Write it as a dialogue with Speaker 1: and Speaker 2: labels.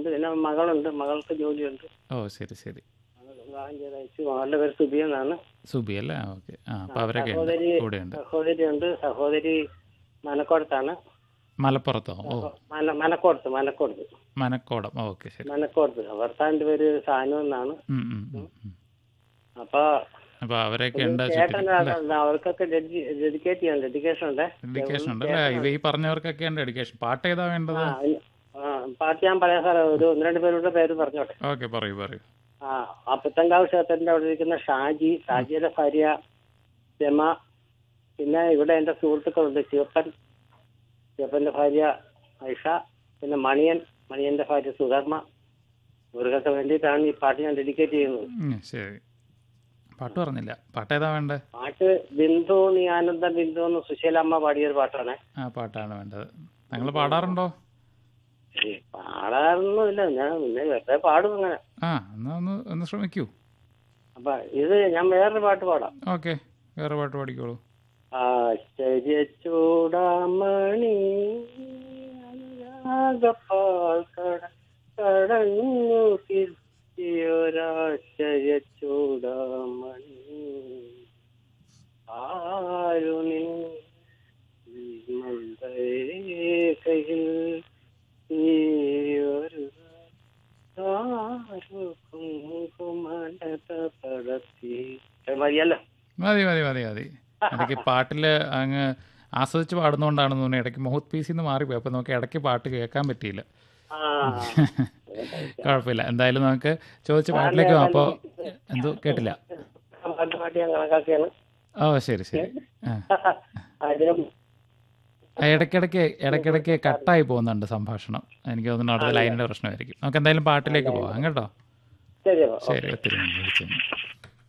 Speaker 1: പിന്നെ മകളുണ്ട് മകൾക്ക് ജോലിയുണ്ട്
Speaker 2: ഓ ശരി ശരി
Speaker 1: മകൾ വിവാഹം ചെയ്ത് അയച്ചു മകളുടെ പേര് സുബി എന്നാണ്
Speaker 2: സുബി അല്ലേ ഓക്കെ ആ അപ്പോൾ അവരൊക്കെ ഉണ്ട്
Speaker 1: സഹോദരി
Speaker 2: കൂടെ ഉണ്ട്
Speaker 1: സഹോദരി ഉണ്ട് സഹോദരി മനക്കോടത്താണ്
Speaker 2: മലപ്പുറത്തോ ഓ
Speaker 1: മന മനക്കോടത്ത് മനക്കോടത്ത്
Speaker 2: മനക്കോടം ഓക്കെ ശരി
Speaker 1: മനക്കോടത്ത് ഭർത്താവിന്റെ പേര് സാനു എന്നാണ്
Speaker 2: ഉം, ഉം, ഉം, ഉം.
Speaker 1: അപ്പൊ
Speaker 2: അപ്പോൾ അവരൊക്കെ ഉണ്ട്
Speaker 1: ചേട്ടൻ
Speaker 2: ചുറ്റിലും അല്ലേ
Speaker 1: അവർക്കൊക്കെ ഡെഡിക്കേറ്റ് ചെയ്യാൻ ഡെഡിക്കേഷൻ ഉണ്ട്
Speaker 2: ഡെഡിക്കേഷൻ ഉണ്ട് അല്ലേ ഇത് ഈ പറഞ്ഞവർക്കൊക്കെ ഉണ്ട് ഡെഡിക്കേഷൻ പാട്ട് ഏതാ വേണ്ടത്
Speaker 1: ആ, ആ, പാർട്ടി ഞാൻ പറയാം സാറേ ഒരു ഒന്ന് രണ്ട് പേരുടെ പേര് പറഞ്ഞോട്ടെ
Speaker 2: ഓക്കെ പറയൂ പറയൂ
Speaker 1: ആ ആ പുത്തങ്കാവ് ക്ഷേത്രത്തിന്റെ അവിടെ ഇരിക്കുന്ന ഷാജി ഷാജിയുടെ ഭാര്യ രമ പിന്നെ ഇവിടെ എന്റെ സുഹൃത്തുക്കളുണ്ട് ശിവപ്പൻ ശിവപ്പന്റെ ഭാര്യ ഐഷ പിന്നെ മണിയൻ മണിയന്റെ ഭാര്യ സുധർമ്മ ഇവർക്കൊക്കെ വേണ്ടിയിട്ടാണ് ഈ പാട്ട് ഞാൻ ഡെഡിക്കേറ്റ് ചെയ്യുന്നത്
Speaker 2: ഉം, ശരി പാട്ട് പറഞ്ഞില്ല പാട്ട് ഏതാ വേണ്ടേ
Speaker 1: പാട്ട് ബിന്ദു നീ ആനന്ദ ബിന്ദു എന്ന് സുശീലമ്മ പാടിയൊരു പാട്ടാണ്
Speaker 2: ആ പാട്ടാണ് വേണ്ടത് നിങ്ങൾ പാടാറുണ്ടോ
Speaker 1: ഏയ് പാടാറൊന്നുമില്ല ഞാൻ പിന്നെ വെറുതെ പാടും അങ്ങനെ
Speaker 2: ആ എന്നാ ഒന്ന് ഒന്ന് ശ്രമിക്കൂ
Speaker 1: അപ്പൊ ഇത് ഞാൻ വേറൊരു പാട്ട് പാടാം
Speaker 2: ഓക്കെ വേറെ പാട്ട് പാടിക്കോളൂ
Speaker 1: ആശ്ചര്യച്ചൂടാമണി അനുരാഗപ്പാൽ കട കടഞ്ഞു കിട്ടിയൊരാശ്ചര്യച്ചൂടാമണി ആരുണി കയ്യിൽ ഈയൊരു കുങ്കുമലത പടത്തി മതിയല്ലോ
Speaker 2: മതി മതി മതി മതി ഇടയ്ക്ക് പാട്ടിൽ അങ്ങ് ആസ്വദിച്ച് പാടുന്നതുകൊണ്ടാണെന്ന് തോന്നുന്നു ഇടയ്ക്ക് മൗത്ത് പീസിൽ നിന്ന് മാറിപ്പോയി അപ്പോൾ നമുക്ക് ഇടയ്ക്ക് പാട്ട് കേൾക്കാൻ പറ്റിയില്ല
Speaker 1: ആ
Speaker 2: കുഴപ്പമില്ല എന്തായാലും നമുക്ക് ചോദിച്ച പാട്ടിലേക്ക് പോകാം അപ്പോൾ എന്തോ കേട്ടില്ല
Speaker 1: പാട്ട് പാട്ട് ഞാൻ കണക്കാക്കിയാണ്
Speaker 2: ഓ ശരി ശരി ആ
Speaker 1: അതിനും
Speaker 2: ആ, ഇടയ്ക്കിടയ്ക്ക് ഇടയ്ക്കിടയ്ക്ക് കട്ടായി പോകുന്നുണ്ട് സംഭാഷണം എനിക്ക് തോന്നുന്നു അടുത്ത ലൈനിൻ്റെ പ്രശ്നമായിരിക്കും നമുക്ക് എന്തായാലും പാട്ടിലേക്ക് പോകാം കേട്ടോ
Speaker 1: ശരി അപ്പൊ
Speaker 2: ശരി ഒത്തിരി നന്ദി വിളിച്ചതിന്